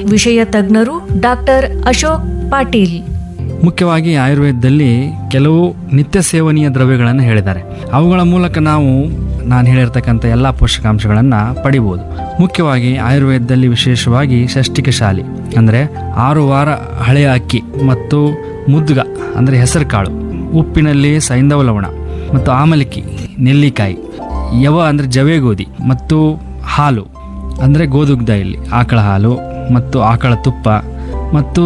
ವಿಷಯ ತಜ್ಞರು ಡಾಕ್ಟರ್ ಅಶೋಕ್ ಪಾಟೀಲ್ ಮುಖ್ಯವಾಗಿ ಆಯುರ್ವೇದದಲ್ಲಿ ಕೆಲವು ನಿತ್ಯ ಸೇವನೀಯ ದ್ರವ್ಯಗಳನ್ನು ಹೇಳಿದ್ದಾರೆ ಅವುಗಳ ಮೂಲಕ ನಾವು ನಾನು ಹೇಳಿರ್ತಕ್ಕಂಥ ಎಲ್ಲ ಪೋಷಕಾಂಶಗಳನ್ನು ಪಡಿಬೋದು ಮುಖ್ಯವಾಗಿ ಆಯುರ್ವೇದದಲ್ಲಿ ವಿಶೇಷವಾಗಿ ಷಷ್ಟಿಕ ಶಾಲಿ ಅಂದರೆ ಆರು ವಾರ ಹಳೆಯ ಅಕ್ಕಿ ಮತ್ತು ಮುದ್ಗ ಅಂದರೆ ಹೆಸರು ಕಾಳು ಉಪ್ಪಿನಲ್ಲಿ ಸೈಂಧವ ಲವಣ ಮತ್ತು ಆಮಲಕ್ಕಿ ನೆಲ್ಲಿಕಾಯಿ ಯವ ಅಂದರೆ ಜವೆ ಗೋಧಿ ಮತ್ತು ಹಾಲು ಅಂದರೆ ಗೋದುಗ್ಧ ಇಲ್ಲಿ ಆಕಳ ಹಾಲು ಮತ್ತು ಆಕಳ ತುಪ್ಪ ಮತ್ತು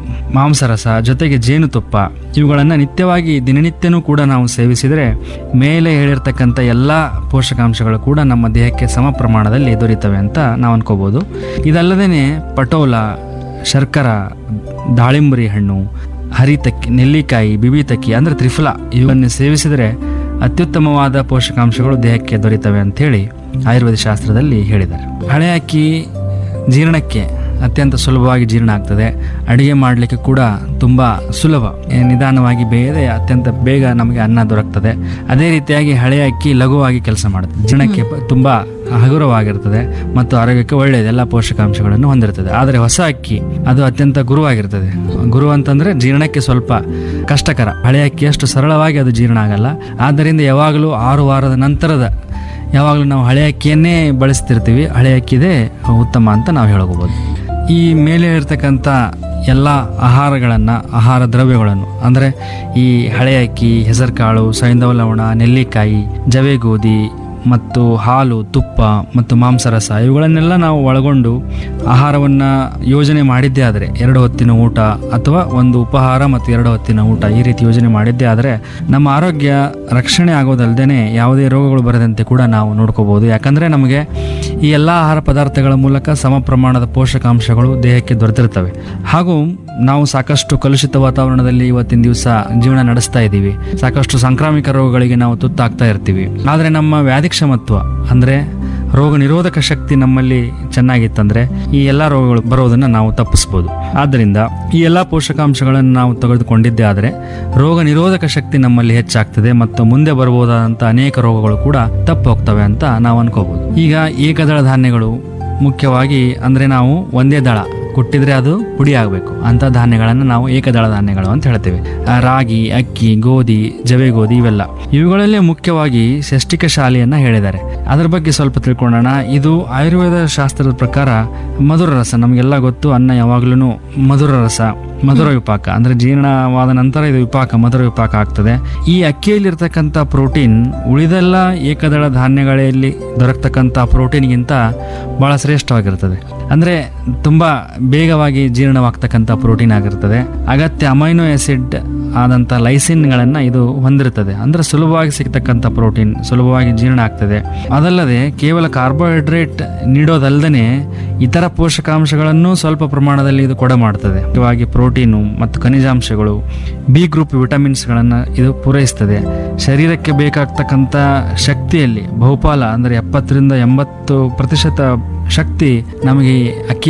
ಮಾಂಸರಸ ಜೊತೆಗೆ ಜೇನುತುಪ್ಪ ಇವುಗಳನ್ನು ನಿತ್ಯವಾಗಿ ದಿನನಿತ್ಯನೂ ಕೂಡ ನಾವು ಸೇವಿಸಿದರೆ ಮೇಲೆ ಹೇಳಿರ್ತಕ್ಕಂಥ ಎಲ್ಲ ಪೋಷಕಾಂಶಗಳು ಕೂಡ ನಮ್ಮ ದೇಹಕ್ಕೆ ಸಮ ಪ್ರಮಾಣದಲ್ಲಿ ದೊರೀತವೆ ಅಂತ ನಾವು ಅನ್ಕೋಬೋದು ಇದಲ್ಲದೇ ಪಟೋಲ ಶರ್ಕರ ದಾಳಿಂಬರಿ ಹಣ್ಣು ಹರಿತಕ್ಕಿ ನೆಲ್ಲಿಕಾಯಿ ಬಿಬಿತಕ್ಕಿ ಅಂದರೆ ತ್ರಿಫಲ ಇವನ್ನು ಸೇವಿಸಿದರೆ ಅತ್ಯುತ್ತಮವಾದ ಪೋಷಕಾಂಶಗಳು ದೇಹಕ್ಕೆ ದೊರೀತವೆ ಅಂಥೇಳಿ ಆಯುರ್ವೇದ ಶಾಸ್ತ್ರದಲ್ಲಿ ಹೇಳಿದ್ದಾರೆ ಹಳೆ ಅಕ್ಕಿ ಜೀರ್ಣಕ್ಕೆ ಅತ್ಯಂತ ಸುಲಭವಾಗಿ ಜೀರ್ಣ ಆಗ್ತದೆ ಅಡುಗೆ ಮಾಡಲಿಕ್ಕೆ ಕೂಡ ತುಂಬ ಸುಲಭ ಏ, ನಿಧಾನವಾಗಿ ಬೇಯದೆ ಅತ್ಯಂತ ಬೇಗ ನಮಗೆ ಅನ್ನ ದೊರಕ್ತದೆ ಅದೇ ರೀತಿಯಾಗಿ ಹಳೆ ಅಕ್ಕಿ ಲಘುವಾಗಿ ಕೆಲಸ ಮಾಡುತ್ತೆ ಜೀರ್ಣಕ್ಕೆ ಪ- ತುಂಬ ಹಗುರವಾಗಿರ್ತದೆ ಮತ್ತು ಆರೋಗ್ಯಕ್ಕೆ ಒಳ್ಳೆಯದು ಎಲ್ಲ ಪೋಷಕಾಂಶಗಳನ್ನು ಹೊಂದಿರ್ತದೆ ಆದರೆ ಹೊಸ ಅಕ್ಕಿ ಅದು ಅತ್ಯಂತ ಗುರುವಾಗಿರ್ತದೆ ಗುರು ಅಂತಂದ್ರೆ ಜೀರ್ಣಕ್ಕೆ ಸ್ವಲ್ಪ ಕಷ್ಟಕರ ಹಳೆ ಅಕ್ಕಿ ಅಷ್ಟು ಸರಳವಾಗಿ ಅದು ಜೀರ್ಣ ಆಗಲ್ಲ ಆದ್ದರಿಂದ ಯಾವಾಗಲೂ ಆರು ವಾರದ ನಂತರದ ಯಾವಾಗಲೂ ನಾವು ಹಳೆ ಅಕ್ಕಿಯನ್ನೇ ಬಳಸ್ತಿರ್ತೀವಿ ಹಳೆ ಅಕ್ಕಿದೇ ಉತ್ತಮ ಅಂತ ನಾವು ಹೇಳ್ಕೋಬೋದು ಈ ಮೇಲೆ ಇರ್ತಕ್ಕಂಥ ಎಲ್ಲ ಆಹಾರಗಳನ್ನು ಆಹಾರ ದ್ರವ್ಯಗಳನ್ನು ಅಂದರೆ ಈ ಹಳೆ ಅಕ್ಕಿ ಹೆಸರುಕಾಳು ಸೈಂಧವ ಲವಣ ನೆಲ್ಲಿಕಾಯಿ ಜವೆ ಗೋಧಿ ಮತ್ತು ಹಾಲು ತುಪ್ಪ ಮತ್ತು ಮಾಂಸರಸ ಇವುಗಳನ್ನೆಲ್ಲ ನಾವು ಒಳಗೊಂಡು ಆಹಾರವನ್ನು ಯೋಜನೆ ಮಾಡಿದ್ದೇ ಆದರೆ ಎರಡು ಹೊತ್ತಿನ ಊಟ ಅಥವಾ ಒಂದು ಉಪಹಾರ ಮತ್ತು ಎರಡು ಹೊತ್ತಿನ ಊಟ ಈ ರೀತಿ ಯೋಜನೆ ಮಾಡಿದ್ದೇ ಆದರೆ ನಮ್ಮ ಆರೋಗ್ಯ ರಕ್ಷಣೆ ಆಗೋದಲ್ಲದೆ ಯಾವುದೇ ರೋಗಗಳು ಬರದಂತೆ ಕೂಡ ನಾವು ನೋಡ್ಕೋಬೋದು ಯಾಕಂದರೆ ನಮಗೆ ಈ ಎಲ್ಲ ಆಹಾರ ಪದಾರ್ಥಗಳ ಮೂಲಕ ಸಮ ಪ್ರಮಾಣದ ಪೋಷಕಾಂಶಗಳು ದೇಹಕ್ಕೆ ದೊರೆತಿರ್ತವೆ ಹಾಗೂ ನಾವು ಸಾಕಷ್ಟು ಕಲುಷಿತ ವಾತಾವರಣದಲ್ಲಿ ಇವತ್ತಿನ ದಿವಸ ಜೀವನ ನಡೆಸ್ತಾ ಇದ್ದೀವಿ ಸಾಕಷ್ಟು ಸಾಂಕ್ರಾಮಿಕ ರೋಗಗಳಿಗೆ ನಾವು ತುತ್ತಾಗ್ತಾ ಇರ್ತೀವಿ ಆದರೆ ನಮ್ಮ ವ್ಯಾಧಿಕ್ಷಮತ್ವ ಅಂದರೆ ರೋಗ ನಿರೋಧಕ ಶಕ್ತಿ ನಮ್ಮಲ್ಲಿ ಚೆನ್ನಾಗಿತ್ತಂದ್ರೆ ಈ ಎಲ್ಲ ರೋಗಗಳು ಬರೋದನ್ನು ನಾವು ತಪ್ಪಿಸ್ಬೋದು ಆದ್ದರಿಂದ ಈ ಎಲ್ಲ ಪೋಷಕಾಂಶಗಳನ್ನು ನಾವು ತೆಗೆದುಕೊಂಡಿದ್ದೇ ಆದರೆ ರೋಗ ನಿರೋಧಕ ಶಕ್ತಿ ನಮ್ಮಲ್ಲಿ ಹೆಚ್ಚಾಗ್ತದೆ ಮತ್ತು ಮುಂದೆ ಬರಬಹುದಾದಂಥ ಅನೇಕ ರೋಗಗಳು ಕೂಡ ತಪ್ಪು ಹೋಗ್ತವೆ ಅಂತ ನಾವು ಅನ್ಕೋಬಹುದು ಈಗ ಏಕದಳ ಧಾನ್ಯಗಳು ಮುಖ್ಯವಾಗಿ ಅಂದರೆ ನಾವು ಒಂದೇ ದಳ ಕುಟ್ಟಿದ್ರೆ ಅದು ಪುಡಿ ಆಗಬೇಕು ಅಂಥ ಧಾನ್ಯಗಳನ್ನು ನಾವು ಏಕದಳ ಧಾನ್ಯಗಳು ಅಂತ ಹೇಳ್ತೇವೆ ಆ, ರಾಗಿ ಅಕ್ಕಿ ಗೋಧಿ ಜವೆ ಗೋಧಿ ಇವೆಲ್ಲ ಇವುಗಳಲ್ಲೇ ಮುಖ್ಯವಾಗಿ ಷಷ್ಟಿಕ ಶಾಲೆಯನ್ನ ಹೇಳಿದ್ದಾರೆ ಅದರ ಬಗ್ಗೆ ಸ್ವಲ್ಪ ತಿಳ್ಕೊಳ್ಳೋಣ ಇದು ಆಯುರ್ವೇದ ಶಾಸ್ತ್ರದ ಪ್ರಕಾರ ಮಧುರ ರಸ ನಮಗೆಲ್ಲ ಗೊತ್ತು ಅನ್ನ ಯಾವಾಗ್ಲೂ ಮಧುರ ರಸ ಮಧುರ ವಿಪಾಕ ಅಂದ್ರೆ ಜೀರ್ಣವಾದ ನಂತರ ಇದು ವಿಪಾಕ ಮಧುರ ವಿಪಾಕ ಆಗ್ತದೆ ಈ ಅಕ್ಕಿಯಲ್ಲಿರ್ತಕ್ಕಂಥ ಪ್ರೋಟೀನ್ ಉಳಿದೆಲ್ಲ ಏಕದಳ ಧಾನ್ಯಗಳಲ್ಲಿ ದೊರಕತಕ್ಕಂಥ ಪ್ರೋಟೀನ್ಗಿಂತ ಬಹಳ ಶ್ರೇಷ್ಠವಾಗಿರ್ತದೆ ಅಂದ್ರೆ ತುಂಬಾ ಬೇಗವಾಗಿ ಜೀರ್ಣವಾಗ್ತಕ್ಕಂಥ ಪ್ರೋಟೀನ್ ಆಗಿರ್ತದೆ ಅಗತ್ಯ ಅಮೈನೋ ಆಸಿಡ್ ಆದಂಥ ಲೈಸಿನ್ಗಳನ್ನು ಇದು ಹೊಂದಿರುತ್ತದೆ ಅಂದ್ರೆ ಸುಲಭವಾಗಿ ಸಿಗ್ತಕ್ಕಂಥ ಪ್ರೋಟೀನ್ ಸುಲಭವಾಗಿ ಜೀರ್ಣ ಆಗ್ತದೆ ಅದಲ್ಲದೆ ಕೇವಲ ಕಾರ್ಬೋಹೈಡ್ರೇಟ್ ನೀಡೋದಲ್ಲದೆ ಇತರ ಪೋಷಕಾಂಶಗಳನ್ನು ಸ್ವಲ್ಪ ಪ್ರಮಾಣದಲ್ಲಿ ಇದು ಕೊಡ ಮಾಡ್ತದೆ ಮುಖ್ಯವಾಗಿ ಪ್ರೋಟೀನು ಮತ್ತು ಖನಿಜಾಂಶಗಳು ಬಿ ಗ್ರೂಪ್ ವಿಟಮಿನ್ಸ್ಗಳನ್ನು ಇದು ಪೂರೈಸ್ತದೆ ಶರೀರಕ್ಕೆ ಬೇಕಾಗ್ತಕ್ಕಂಥ ಶಕ್ತಿಯಲ್ಲಿ ಬಹುಪಾಲ ಅಂದರೆ ಎಪ್ಪತ್ತರಿಂದ ಎಂಬತ್ತು ಪ್ರತಿಶತ ಶಕ್ತಿ ನಮಗೆ ಈ ಅಕ್ಕಿ